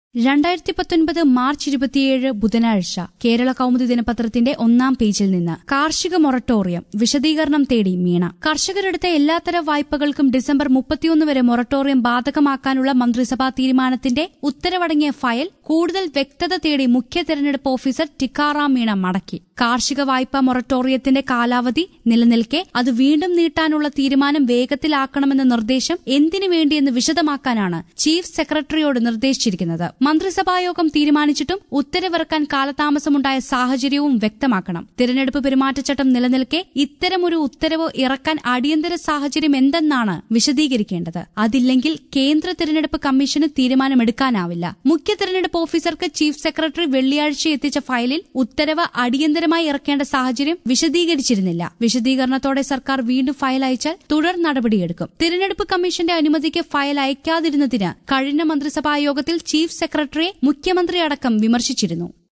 രണ്ടായിരത്തി പത്തൊൻപത് മാർച്ച് ഇരുപത്തിയേഴ് ബുധനാഴ്ച കേരള കൗമുദി ദിനപത്രത്തിന്റെ ഒന്നാം പേജിൽ നിന്ന് കാർഷിക മൊറട്ടോറിയം വിശദീകരണം തേടി മീണ കർഷകരെടുത്ത എല്ലാത്തര വായ്പകൾക്കും ഡിസംബർ മുപ്പത്തിയൊന്ന് വരെ മൊറട്ടോറിയം ബാധകമാക്കാനുള്ള മന്ത്രിസഭാ തീരുമാനത്തിന്റെ ഉത്തരവടങ്ങിയ ഫയൽ കൂടുതൽ വ്യക്തത തേടി മുഖ്യ തെരഞ്ഞെടുപ്പ് ഓഫീസർ ടിക്കാറാം മീണ മടക്കി കാർഷിക വായ്പാ മൊറട്ടോറിയത്തിന്റെ കാലാവധി നിലനിൽക്കെ അത് വീണ്ടും നീട്ടാനുള്ള തീരുമാനം വേഗത്തിലാക്കണമെന്ന നിർദ്ദേശം എന്തിനു വേണ്ടിയെന്ന് വിശദമാക്കാനാണ് ചീഫ് സെക്രട്ടറിയോട് നിർദ്ദേശിച്ചിരിക്കുന്നത് മന്ത്രിസഭായോഗം തീരുമാനിച്ചിട്ടും ഉത്തരവിറക്കാൻ കാലതാമസമുണ്ടായ സാഹചര്യവും വ്യക്തമാക്കണം തിരഞ്ഞെടുപ്പ് പെരുമാറ്റച്ചട്ടം നിലനിൽക്കെ ഇത്തരമൊരു ഉത്തരവ് ഇറക്കാൻ അടിയന്തര സാഹചര്യം എന്തെന്നാണ് വിശദീകരിക്കേണ്ടത് അതില്ലെങ്കിൽ കേന്ദ്ര തിരഞ്ഞെടുപ്പ് കമ്മീഷന് തീരുമാനമെടുക്കാനാവില്ല മുഖ്യ തിരഞ്ഞെടുപ്പ് ഓഫീസർക്ക് ചീഫ് സെക്രട്ടറി വെള്ളിയാഴ്ച എത്തിച്ച ഫയലിൽ ഉത്തരവ് അടിയന്തരമായി ഇറക്കേണ്ട സാഹചര്യം വിശദീകരിച്ചിരുന്നില്ല വിശദീകരണത്തോടെ സർക്കാർ വീണ്ടും ഫയൽ അയച്ചാൽ തുടർ നടപടിയെടുക്കും തിരഞ്ഞെടുപ്പ് കമ്മീഷന്റെ അനുമതിക്ക് ഫയൽ അയക്കാതിരുന്നതിന് കഴിഞ്ഞ മന്ത്രിസഭാ യോഗത്തിൽ ചീഫ് സെക്രട്ടറിയെ മുഖ്യമന്ത്രി അടക്കം വിമർശിച്ചിരുന്നു